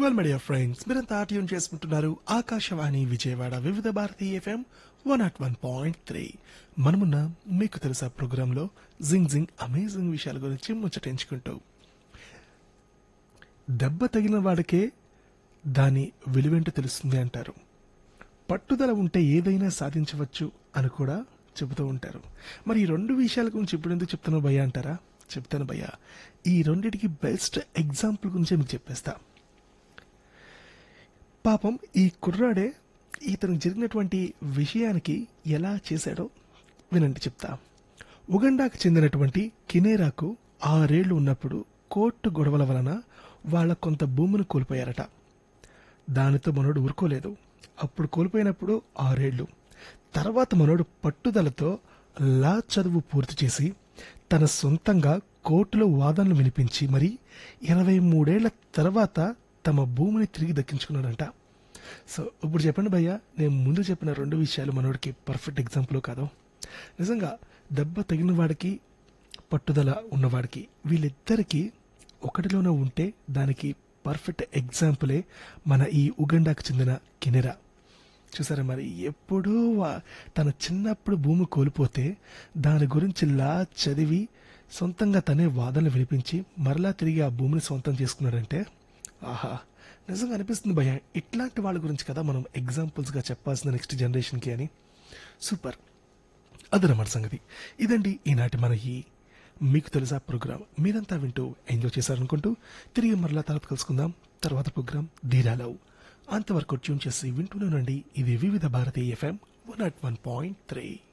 well media friends మీరంతా tune చేసుకుంటున్నారు Akashvani Vijayawada Vividh Bharati FM one not one point three మనమున్న మీకు తెలుసా ప్రోగ్రాంలో జింగ్ జింగ్ అమేజింగ్ విషయాల గురించి ముచ్చటించుకుంటూ దెబ్బ తగిలిన వాడికే దాని విలువేంటో తెలుస్తుంది అంటారు పట్టుదల ఉంటే ఏదైనా సాధించవచ్చు అని కూడా చెబుతూ ఉంటారు మరి ఈ రెండు విషయాల గురించి ఇప్పుడు ఎందుకు చెప్తాను భయ్య అంటారా చెప్తాను భయ్య ఈ రెండిటికి బెస్ట్ ఎగ్జాంపుల్ గురించి మీకు చెప్పేస్తా పాపం ఈ కుర్రాడే ఇతనికి జరిగినటువంటి విషయానికి ఎలా చేశాడో వినండి చెప్తా ఉగండాకు చెందినటువంటి కినేరాకు ఆరేళ్లు ఉన్నప్పుడు కోర్టు గొడవల వలన వాళ్ళ కొంత భూమిని కోల్పోయారట దానితో మనోడు ఊరుకోలేదు అప్పుడు కోల్పోయినప్పుడు ఆరేళ్లు తర్వాత మనోడు పట్టుదలతో లా చదువు పూర్తి చేసి తన సొంతంగా కోర్టులో వాదనలు వినిపించి మరి ఇరవై మూడేళ్ల తర్వాత తమ భూమిని తిరిగి దక్కించుకున్నాడంట సో ఇప్పుడు చెప్పండి భయ్య నేను ముందు చెప్పిన రెండు విషయాలు మనోడికి పర్ఫెక్ట్ ఎగ్జాంపుల్ కాదు నిజంగా దెబ్బ తగిన వాడికి పట్టుదల ఉన్నవాడికి వీళ్ళిద్దరికీ ఒకటిలోనే ఉంటే దానికి పర్ఫెక్ట్ ఎగ్జాంపులే మన ఈ ఉగండాకు చెందిన కెనెరా చూసారా మరి ఎప్పుడూ వా- తన చిన్నప్పుడు భూమి కోల్పోతే దాని గురించి లా చదివి సొంతంగా తనే వాదనలు వినిపించి మరలా తిరిగి ఆ భూమిని సొంతం చేసుకున్నాడంటే ఆహా నిజంగా అనిపిస్తుంది భయ ఇట్లాంటి వాళ్ళ గురించి కదా మనం ఎగ్జాంపుల్స్గా చెప్పాల్సిన నెక్స్ట్ జనరేషన్కి అని సూపర్ అదనమాట సంగతి ఇదండి ఈనాటి మన ఈ మీకు తెలుసా ప్రోగ్రామ్ మీరంతా వింటూ ఎంజాయ్ చేశారనుకుంటూ తిరిగి మరలా తర్వాత కలుసుకుందాం తర్వాత ప్రోగ్రామ్ ధీరాలో అంతవరకు ట్యూన్ చేసి వింటూనే ఉండండి ఇది Vividh Bharatiya FM one not one point three